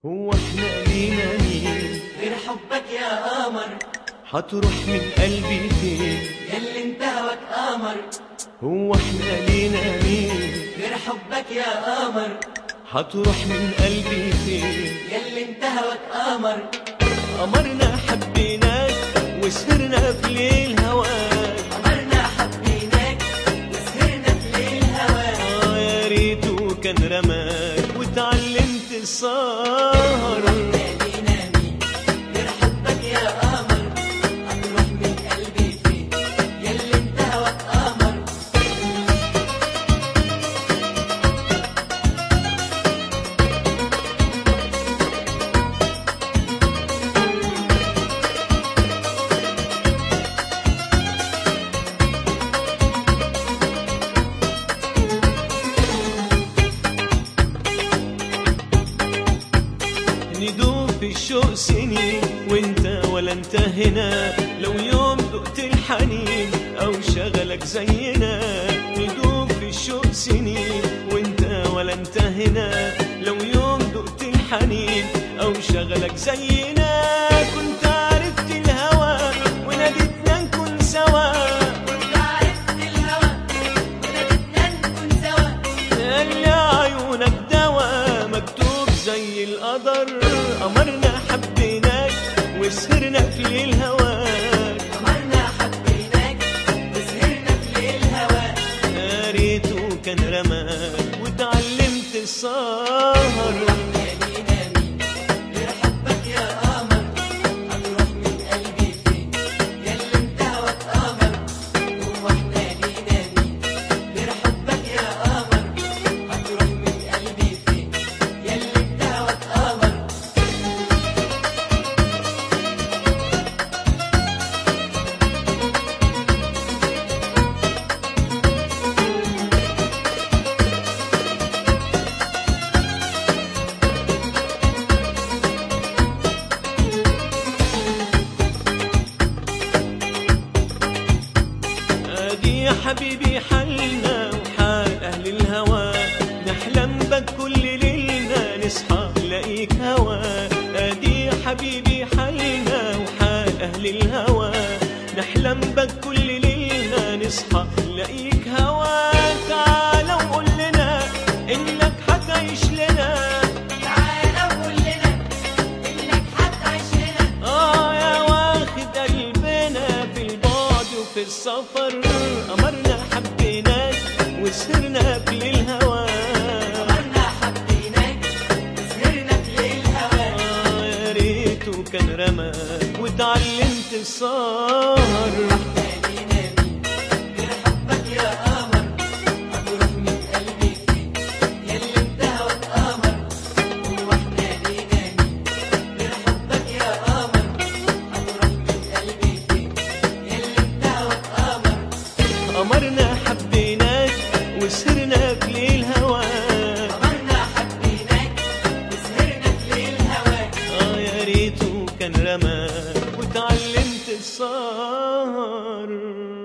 هو احنا لينا مين غير حبك يا قمر هتروح من قلبي فين ياللي انت هواك قمر هو احنا لينا مين غير حبك يا قمر هتروح من قلبي فين ياللي انت هواك قمر قمرنا حبيناك وسهرنا في ليل هواك قمرنا حبيناك وسهرنا في ليل هواك آه يا ريته كان رماك وتعلمت السهر احنا لينا مين غير حبك يا قمر هتروح من قلبي فين ياللي انت هواك قمر ندوب في الشوق سنين وانت ولا انت هنا لو يوم دقت الحنين او شغلك زينا ندوب في الشوق سنين وانت ولا انت هنا لو يوم دقت الحنين او شغلك زينا كنت عرفت الهوى وناديتنا نكون سوا كنت عرفت الهوى ونادتنا نكون سوا اللي عيونك دوا مكتوب زي القدر قمرنا حبيناك وسهرنا في ليل هواك قمرنا حبيناك وسهرنا في ليل هواك يا ريته كان رماك وتعلمت السهر يالينا مين غير حبك يا قمر هتروح من قلبي فين ياللي انت هواك قمر هو احنا لينا مين غير حبك يا قمر هتروح من قلبي فين ياللي انت هواك قمر ادي يا حبيبي حالنا وحال اهل الهوى نحلم بك كل ليلنا نصحى نلاقيك هوا ادي يا حبيبي حالنا وحال اهل الهوى نحلم بك كل ليلنا نصحى نلاقيك هوا تعال وقول لنا انك حتعيش لنا تعالى وقول لنا انك هتعيش هنا اه يا واخد قلبنا في البعد وفي السفر قمرنا حبيناك وسهرنا في ليل هواك قمرنا حبيناك وسهرنا في ليل هواك آه يا ريته كان رماك وتعلمت السهر لينا مين غير حبك يا قمر هتروح من قلبي فين ياللي انت هواك قمر هو احنا لينا مين غير حبك يا قمر هتروح من قلبي فين ياللي انت هواك قمر قمرنا حبيناك وسهرنا في ليل هواك قمرنا حبيناك وسهرنا في ليل هواك اه يا ريته كان رماك وتعلمت السهر